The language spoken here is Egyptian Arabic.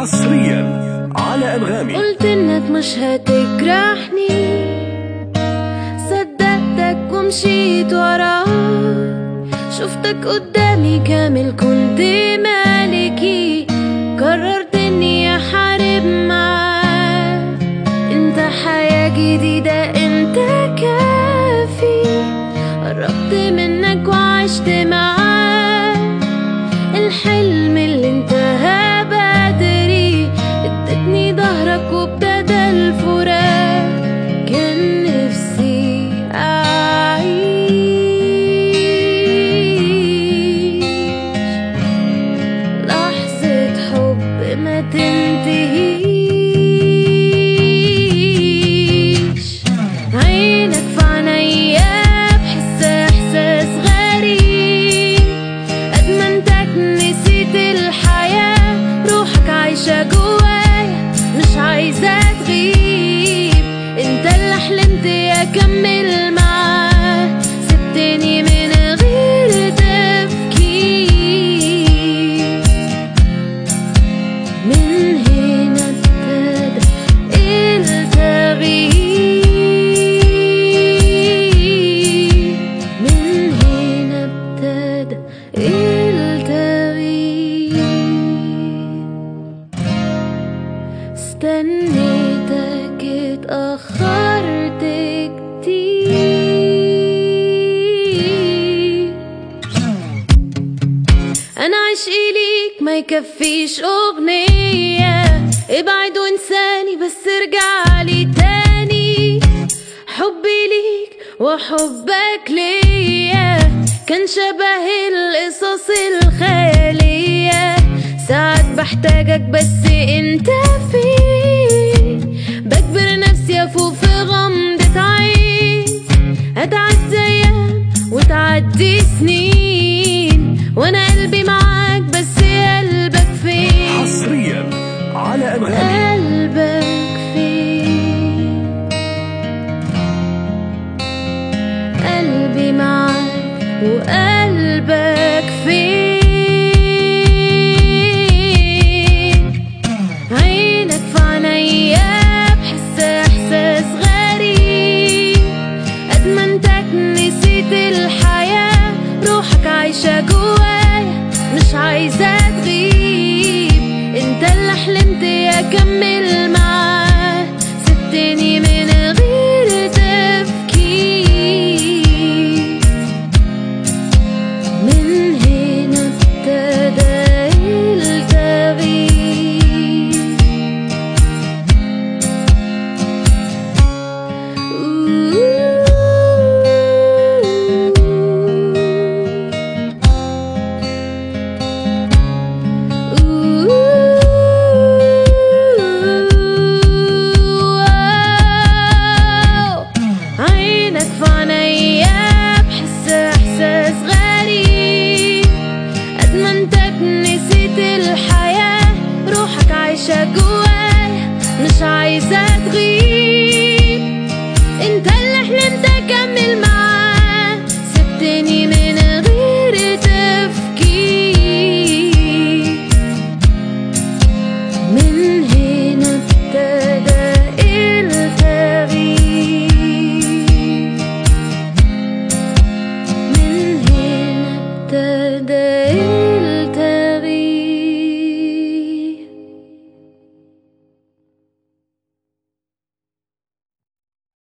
حصريا على أنغامي قلت انك مش هتجرحني صدقتك ومشيت وراك شفتك قدامي كامل كنت مالكي قررت اني احارب معاك انت حياة جديدة انت كافي قربت منك وعشت معاك الحلم اللي انتهى بدري ادتني ظهرك وابتدى الفراق كان نفسي اعيش لحظة حب ما تنتهيش عينك في عينيا بحس احساس غريب ادمنتك نسيت الحياة روحك عايشة جوايا مش عايزة تغيب انت اللي حلمت اكمل معاه سبتني من غير تفكير من هنا ابتدى التغيير من هنا ابتدى التغيير استنيتك اتأخرت كتير انا عشقي ليك ما يكفيش اغنية ابعد وانساني بس ارجع لي تاني حبي ليك وحبك ليا كان شبه القصص الخيالية ساعات بحتاجك بس انت فين بكبر نفسي افوق في غمضة عين هتعدي ايام وتعدي سنين وانا قلبي معاك بس قلبك فين حصريا على أنغامي قلبك فين قلبي معاك وقلبك فين عينك في عينيا بحس احساس غريب ادمنتك نسيت الحياة روحك عايشة جوايا مش عايزة تغيب انت اللي حلمت اكمل معاه سبتني من غير تفكير من هنا ابتدى التغيير عينك في عينيا بحس احساس غريب ادمنتك نسيت الحياة روحك عايشة جوايا مش عايزة تغيب